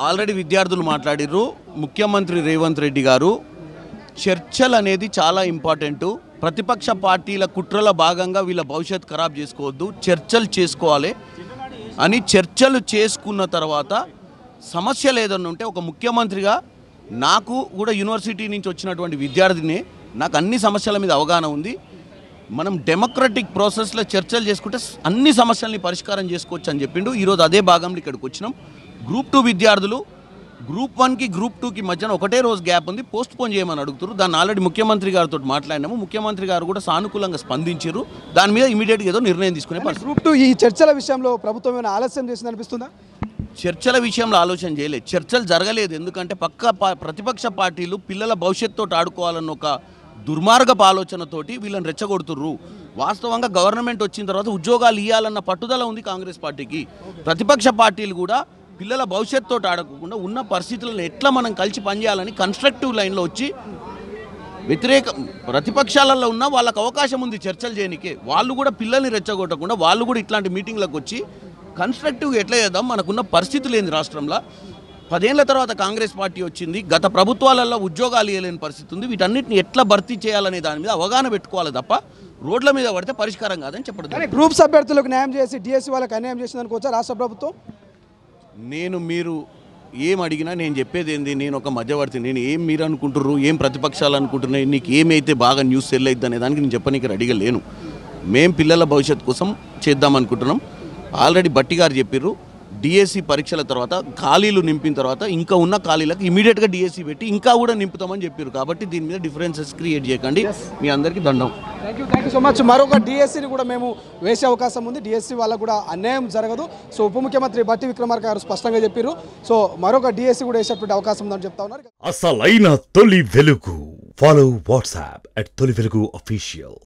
already విద్యార్థులు మాట్లాడిర్రు ముఖ్యమంత్రి రేవంత్ రెడ్డి గారు చర్చలు అనేది చాలా ఇంపార్టెంట్ ప్రతిపక్ష పార్టీల కుట్రల భాగంగా వీళ్ళ భవిష్యత్ ఖరాబ్ చేసుకోవద్దు చర్చలు చేసుకోవాలి అని చర్చలు చేసుకున్న తర్వాత సమస్యలు ఏదన్నా ఉంటే ఒక ముఖ్యమంత్రిగా నాకు కూడా యూనివర్సిటీ నుంచి వచ్చినటువంటి విద్యార్థిని నాకు అన్ని సమస్యల మీద అవగాహన ఉంది మనం డెమోక్రటిక్ ప్రాసెస్లో చర్చలు చేసుకుంటే అన్ని సమస్యల్ని పరిష్కారం చేసుకోవచ్చు అని చెప్పిండు ఈరోజు అదే భాగంలో ఇక్కడికి వచ్చినాం గ్రూప్ టూ విద్యార్థులు గ్రూప్ వన్కి గ్రూప్ టూకి మధ్యన ఒకటే రోజు గ్యాప్ ఉంది పోస్ట్ పోన్ చేయమని అడుగుతారు దాన్ని ఆల్రెడీ ముఖ్యమంత్రి గారితో మాట్లాడినాము ముఖ్యమంత్రి గారు కూడా సానుకూలంగా స్పందించారు దాని మీద ఇమీడియట్గా ఏదో నిర్ణయం తీసుకునే పరిస్థితి గ్రూప్ టూ ఈ చర్చల విషయంలో ప్రభుత్వం ఏమైనా ఆలస్యం చేసింది అనిపిస్తుందా చర్చల విషయంలో ఆలోచన చేయలేదు చర్చలు జరగలేదు ఎందుకంటే పక్క పా- ప్రతిపక్ష పార్టీలు పిల్లల భవిష్యత్తుతో ఆడుకోవాలన్న ఒక దుర్మార్గపు ఆలోచనతోటి వీళ్ళని రెచ్చగొడుతుర్రు వాస్తవంగా గవర్నమెంట్ వచ్చిన తర్వాత ఉద్యోగాలు ఇవ్వాలన్న పట్టుదల ఉంది కాంగ్రెస్ పార్టీకి ప్రతిపక్ష పార్టీలు కూడా పిల్లల భవిష్యత్తుతో ఆడకుండా ఉన్న పరిస్థితులను ఎట్లా మనం కలిసి పనిచేయాలని కన్స్ట్రక్టివ్ లైన్లో వచ్చి వ్యతిరేక ప్రతిపక్షాలలో ఉన్న వాళ్ళకి అవకాశం ఉంది చర్చలు చేయనికే వాళ్ళు కూడా పిల్లల్ని రెచ్చగొట్టకుండా వాళ్ళు కూడా ఇట్లాంటి మీటింగ్లకు వచ్చి కన్స్ట్రక్టివ్గా ఎట్లా చేద్దాం మనకున్న పరిస్థితి లేని రాష్ట్రంలో పదేళ్ల తర్వాత కాంగ్రెస్ పార్టీ వచ్చింది గత ప్రభుత్వాలలో ఉద్యోగాలు ఇవ్వలేని పరిస్థితి ఉంది వీటన్నిటిని ఎట్లా భర్తీ చేయాలనే దాని మీద అవగాహన పెట్టుకోవాలి తప్ప రోడ్ల మీద పడితే పరిష్కారం కాదని చెప్పడం కానీ గ్రూప్స్ అభ్యర్థులకు న్యాయం చేసి డిఎస్సి వాళ్ళకి అన్యాయం చేసింది అనుకోవచ్చా రాష్ట్ర ప్రభుత్వం నేను మీరు ఏం అడిగినా నేను చెప్పేది ఏంది నేను ఒక మధ్యవర్తి నేను ఏం మీరు అనుకుంటుర్రు ఏం ప్రతిపక్షాలు అనుకుంటున్నాయి నీకు ఏమైతే బాగా న్యూస్ సెల్ అవుతుంది అనే దానికి నేను చెప్పనీకి రెడీగా లేను మేం పిల్లల భవిష్యత్తు కోసం చేద్దాం అనుకుంటున్నాం ఆల్రెడీ బట్టి గారు చెప్పిర్రు డిఎస్సి పరీక్షల తర్వాత ఖాళీలు నింపిన తర్వాత ఇంకా ఉన్న ఖాళీలకు ఇమీడియట్గా డిఎస్సి పెట్టి ఇంకా కూడా నింపుతామని చెప్పారు కాబట్టి దీని మీద డిఫరెన్సెస్ క్రియేట్ చేయకండి మీ అందరికీ దండం thank you thank you so much మరొక డిఎస్సిని కూడా మేము వేసే అవకాశం ఉంది డిఎస్సి వాళ్ళకు కూడా అన్యాయం జరగదు సో ఉప ముఖ్యమంత్రి బట్టి విక్రమార్క గారు స్పష్టంగా చెప్పారు సో మరొక డిఎస్సి కూడా వేసేటువంటి అవకాశం ఉందని చెప్తా ఉన్నారు అసలైన తొలి వెలుగు ఫాలో వాట్సాప్ అట్ తొలి వెలుగు అఫీషియల్